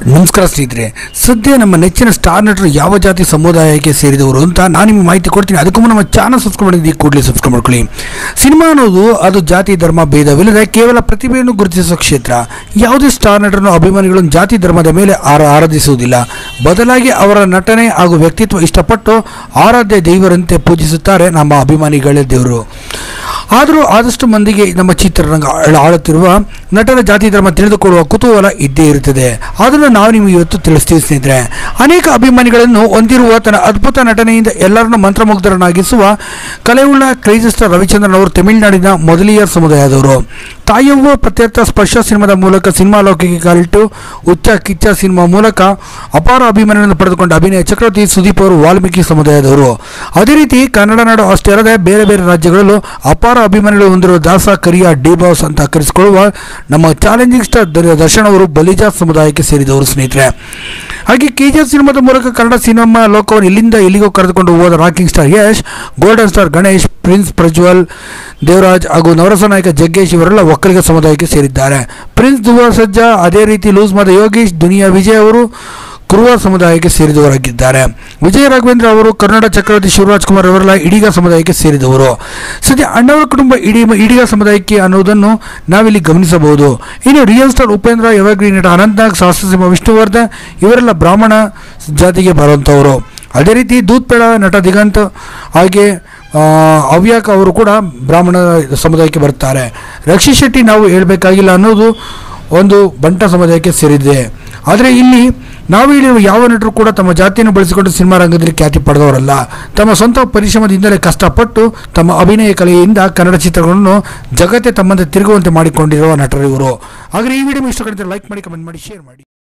ನಮಸ್ಕಾರ ಸ್ನೇಹಿತರೆ ಸದ್ಯ ನಮ್ಮ ನೆಚ್ಚಿನ ಸ್ಟಾರ್ ನಟರು ಯಾವ ಜಾತಿ ಸಮುದಾಯಕ್ಕೆ ಸೇರಿದವರು ಅಂತ ನಾನು ನಿಮಗೆ ಮಾಹಿತಿ ಕೊಡ್ತೀನಿ ಅದಕ್ಕೂ ಮುನ್ನ ನಮ್ಮ ಚಾನಲ್ ಸಬ್ಸ್ಕ್ರೈಬ್ ಮಾಡಿದ್ದೀವಿ ಕೂಡಲೇ ಸಬ್ಸ್ಕ್ರೈಬ್ ಮಾಡ್ಕೊಳ್ಳಿ ಸಿನಿಮಾ ಅನ್ನೋದು ಅದು ಜಾತಿ ಧರ್ಮ ಭೇದವಿಲ್ಲದೆ ಕೇವಲ ಪ್ರತಿಭೆಯನ್ನು ಗುರುತಿಸುವ ಕ್ಷೇತ್ರ ಯಾವುದೇ ಸ್ಟಾರ್ ನಟರನ್ನು ಅಭಿಮಾನಿಗಳನ್ನು ಜಾತಿ ಧರ್ಮದ ಮೇಲೆ ಆರ ಆರಾಧಿಸುವುದಿಲ್ಲ ಬದಲಾಗಿ ಅವರ ನಟನೆ ಹಾಗೂ ವ್ಯಕ್ತಿತ್ವ ಇಷ್ಟಪಟ್ಟು ಆರಾಧ್ಯ ದೈವರಂತೆ ಪೂಜಿಸುತ್ತಾರೆ ನಮ್ಮ ಅಭಿಮಾನಿಗಳೇ ದೇವರು ಆದರೂ ಆದಷ್ಟು ಮಂದಿಗೆ ನಮ್ಮ ಚಿತ್ರರಂಗ ಆಳ- ಆಳುತ್ತಿರುವ ನಟರ ಜಾತಿ ಧರ್ಮ ತಿಳಿದುಕೊಳ್ಳುವ ಕುತೂಹಲ ಇದ್ದೇ ಇರುತ್ತದೆ ಅದನ್ನು ನಾವು ನಿಮಗೆ ಇವತ್ತು ತಿಳಿಸ್ತೀವಿ ಸ್ನೇಹಿತರೆ ಅನೇಕ ಅಭಿಮಾನಿಗಳನ್ನು ಹೊಂದಿರುವ ತನ್ನ ಅದ್ಭುತ ನಟನೆಯಿಂದ ಎಲ್ಲರನ್ನು ಮಂತ್ರಮುಗ್ಧರನ್ನಾಗಿಸುವ ಕಲೆಯುಳ್ಳ ಕ್ರೇಜಿ ಸ್ಟಾರ್ ರವಿಚಂದ್ರನ್ ಅವರು ತಮಿಳುನಾಡಿನ ಮೊದಲಿಯರ್ ಸಮುದಾಯದವರು ತಾಯವ್ವ ಪ್ರತ್ಯರ್ಥ ಸ್ಪರ್ಶ ಸಿನಿಮಾದ ಮೂಲಕ ಸಿನಿಮಾ ಲೋಕಕ್ಕೆ ಕಾಲಿಟ್ಟು ಉಚ್ಚ ಕಿಚ್ಚ ಸಿನಿಮಾ ಮೂಲಕ ಅಪಾರ ಅಭಿಮಾನಿಗಳನ್ನು ಪಡೆದುಕೊಂಡ ಅಭಿನಯ ಚಕ್ರವರ್ತಿ ಸುದೀಪ್ ಅವರು ವಾಲ್ಮೀಕಿ ಸಮುದಾಯದವರು ಅದೇ ರೀತಿ ಕನ್ನಡ ನಾಡು ಅಷ್ಟೇ ಅಲ್ಲದೆ ಬೇರೆ ಬೇರೆ ರಾಜ್ಯಗಳಲ್ಲೂ ಅಪಾರ ಅಭಿಮಾನಿಗಳು ಹೊಂದಿರುವ ದಾಸ ಕರಿಯ ಡಿ ಬಾಸ್ ಅಂತ ಕರೆಸಿಕೊಳ್ಳುವ ನಮ್ಮ ಚಾಲೆಂಜಿಂಗ್ ಸ್ಟಾರ್ ದ- ದರ್ಶನ್ ಅವರು ಬಲಿಜಾ ಸಮುದಾಯಕ್ಕೆ ಸೇರಿದವರು ಸ್ನೇಹಿತರೆ ಹಾಗೆ ಕೆ ಜಿ ಎಫ್ ಸಿನಿಮಾದ ಮೂಲಕ ಕನ್ನಡ ಸಿನಿಮಾ ಲೋಕವನ್ನು ಇಲ್ಲಿಂದ ಎಲ್ಲಿಗೋ ಕರೆದುಕೊಂಡು ಹೋದ rocking star Yash golden star Ganesh prince Prajwal Devaraj ಹಾಗೂ ನವರಸ ನಾಯಕ ಜಗ್ಗೇಶ್ ಇವರೆಲ್ಲ ಒಕ್ಕಲಿಗ ಸಮುದಾಯಕ್ಕೆ ಸೇರಿದ್ದಾರೆ ಪ್ರಿನ್ಸ್ ಧ್ರುವ ಸಜ್ಜಾ ಅದೇ ರೀತಿ ಲೂಸ್ ಮಾದ ಯೋಗೀಶ್ ದುನಿಯಾ ವಿಜಯ್ ಅವರು ಕುರುವ ಸಮುದಾಯಕ್ಕೆ ಸೇರಿದವರಾಗಿದ್ದಾರೆ ವಿಜಯ ರಾಘವೇಂದ್ರ ಅವರು ಕನ್ನಡ ಚಕ್ರವರ್ತಿ ಶಿವರಾಜ್ ಕುಮಾರ್ ಅವರೆಲ್ಲ ಇಡೀಗ ಸಮುದಾಯಕ್ಕೆ ಸೇರಿದವರು ಸದ್ಯ ಅಣ್ಣವರ ಕುಟುಂಬ ಇಡೀ ಇಡೀಗ ಸಮುದಾಯಕ್ಕೆ ಅನ್ನುವುದನ್ನು ನಾವಿಲ್ಲಿ ಗಮನಿಸಬಹುದು ಇನ್ನು ರಿಯಲ್ ಸ್ಟಾರ್ ಉಪೇಂದ್ರ ಎವರ್ಗ್ರೀನ್ ನಟ ಅನಂತನಾಗ್ ಸಹಸ್ರಸಿಂಹ ವಿಷ್ಣುವರ್ಧನ್ ಇವರೆಲ್ಲ ಬ್ರಾಹ್ಮಣ ಜಾತಿಗೆ ಬರುವಂಥವರು ಅದೇ ರೀತಿ ದೂತ್ಪೇಡ ನಟ ದಿಗಂತ್ ಹಾಗೆ ಆ, ಹವ್ಯಾಕ್ ಅವರು ಕೂಡ ಬ್ರಾಹ್ಮಣ ಸಮುದಾಯಕ್ಕೆ ಬರ್ತಾರೆ ರಕ್ಷಿ ಶೆಟ್ಟಿ ನಾವು ಹೇಳಬೇಕಾಗಿಲ್ಲ ಅನ್ನೋದು ಒಂದು ಬಂಟ ಸಮುದಾಯಕ್ಕೆ ಸೇರಿದೆ ಆದರೆ ಇಲ್ಲಿ ನಾವು ಹೇಳಿರುವ ಯಾವ ನಟರು ಕೂಡ ತಮ್ಮ ಜಾತಿಯನ್ನು ಬಳಸಿಕೊಂಡು ಸಿನಿಮಾ ರಂಗದಲ್ಲಿ ಖ್ಯಾತಿ ಪಡೆದವರಲ್ಲ ತಮ್ಮ ಸ್ವಂತ ಪರಿಶ್ರಮದಿಂದಲೇ ಕಷ್ಟಪಟ್ಟು ತಮ್ಮ ಅಭಿನಯ ಕಲೆಯಿಂದ ಕನ್ನಡ ಚಿತ್ರಗಳನ್ನು ಜಗತ್ತೇ ತಮ್ಮಂತೆ ತಿರುಗುವಂತೆ ಮಾಡಿಕೊಂಡಿರುವ ನಟರು ಇವರು ಹಾಗೆ ಈ ವಿಡಿಯೋ ಇಷ್ಟಪಡಿದ್ರೆ ಲೈಕ್ ಮಾಡಿ ಕಮೆಂಟ್ ಮಾಡಿ ಶೇರ್ ಮಾಡಿ